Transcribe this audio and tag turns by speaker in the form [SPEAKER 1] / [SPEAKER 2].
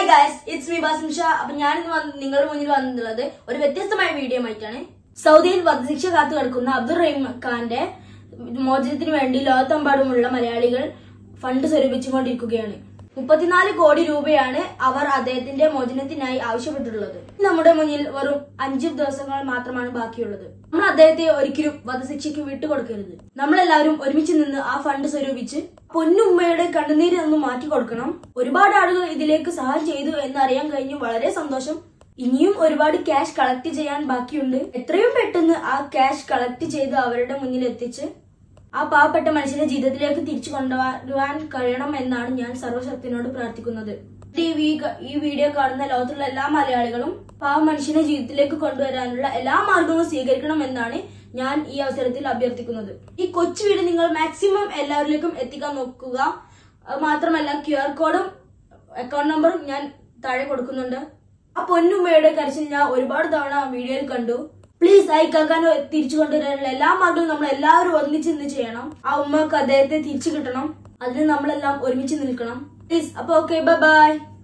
[SPEAKER 1] guys it's me Basim Shah അപ്പൊ ഞാൻ ഇന്ന് വന്ന് നിങ്ങളുടെ മുന്നിൽ വന്നിട്ടുള്ളത് ഒരു വ്യത്യസ്തമായ വീഡിയോ ആയിട്ടാണ് സൗദിയിൽ വധശിക്ഷ കാത്തു കിടക്കുന്ന അബ്ദുൾ റഹീം ഖാന്റെ മോചനത്തിന് വേണ്ടി ലോകത്തെമ്പാടുമുള്ള മലയാളികൾ ഫണ്ട് സ്വരൂപിച്ചുകൊണ്ടിരിക്കുകയാണ് മുപ്പത്തിനാല് കോടി രൂപയാണ് അവർ അദ്ദേഹത്തിന്റെ മോചനത്തിനായി ആവശ്യപ്പെട്ടിട്ടുള്ളത് നമ്മുടെ മുന്നിൽ വെറും അഞ്ച് ദിവസങ്ങൾ മാത്രമാണ് ബാക്കിയുള്ളത് നമ്മൾ അദ്ദേഹത്തെ ഒരിക്കലും വധശിക്ഷയ്ക്ക് വിട്ടുകൊടുക്കരുത് നമ്മളെല്ലാവരും ഒരുമിച്ച് നിന്ന് ആ ഫണ്ട് സ്വരൂപിച്ച് പൊന്നുമ്മയുടെ കണ്ണുനീര് ഒന്ന് മാറ്റി കൊടുക്കണം ഒരുപാട് ആളുകൾ ഇതിലേക്ക് സഹായം ചെയ്തു എന്ന് അറിയാൻ കഴിഞ്ഞു വളരെ സന്തോഷം ഇനിയും ഒരുപാട് ക്യാഷ് കളക്ട് ചെയ്യാൻ ബാക്കിയുണ്ട് എത്രയും പെട്ടെന്ന് ആ ക്യാഷ് കളക്ട് ചെയ്ത് അവരുടെ മുന്നിൽ എത്തിച്ച് ആ പാവപ്പെട്ട മനുഷ്യനെ ജീവിതത്തിലേക്ക് തിരിച്ചു കൊണ്ടുവരുവാൻ കഴിയണം എന്നാണ് ഞാൻ സർവശക്തിനോട് പ്രാർത്ഥിക്കുന്നത് ഈ വീ- ഈ വീഡിയോ കാണുന്ന ലോകത്തുള്ള എല്ലാ മലയാളികളും പാവ മനുഷ്യനെ ജീവിതത്തിലേക്ക് കൊണ്ടുവരാനുള്ള എല്ലാ മാർഗങ്ങളും സ്വീകരിക്കണം എന്നാണ് ഞാൻ ഈ അവസരത്തിൽ അഭ്യർത്ഥിക്കുന്നത് ഈ കൊച്ചു വീഡിയോ നിങ്ങൾ മാക്സിമം എല്ലാവരിലേക്കും എത്തിക്കാൻ നോക്കുക അത് മാത്രമല്ല ക്യു ആർ കോഡും അക്കൗണ്ട് നമ്പറും ഞാൻ താഴെ കൊടുക്കുന്നുണ്ട് ആ പൊന്നുമ്മയുടെ കരച്ചിൽ ഞാൻ ഒരുപാട് തവണ വീഡിയോയിൽ കണ്ടു പ്ലീസ് അയക്കാക്കാൻ തിരിച്ചു കൊണ്ടുവരാനുള്ള എല്ലാ മാർഗവും നമ്മൾ എല്ലാവരും ഒന്നിച്ച് നിന്ന് ചെയ്യണം ആ ഉമ്മക്ക് അദ്ദേഹത്തെ തിരിച്ചു കിട്ടണം അതിന് നമ്മളെല്ലാം ഒരുമിച്ച് നിൽക്കണം പ്ലീസ് അപ്പൊ ഓക്കെ ബൈ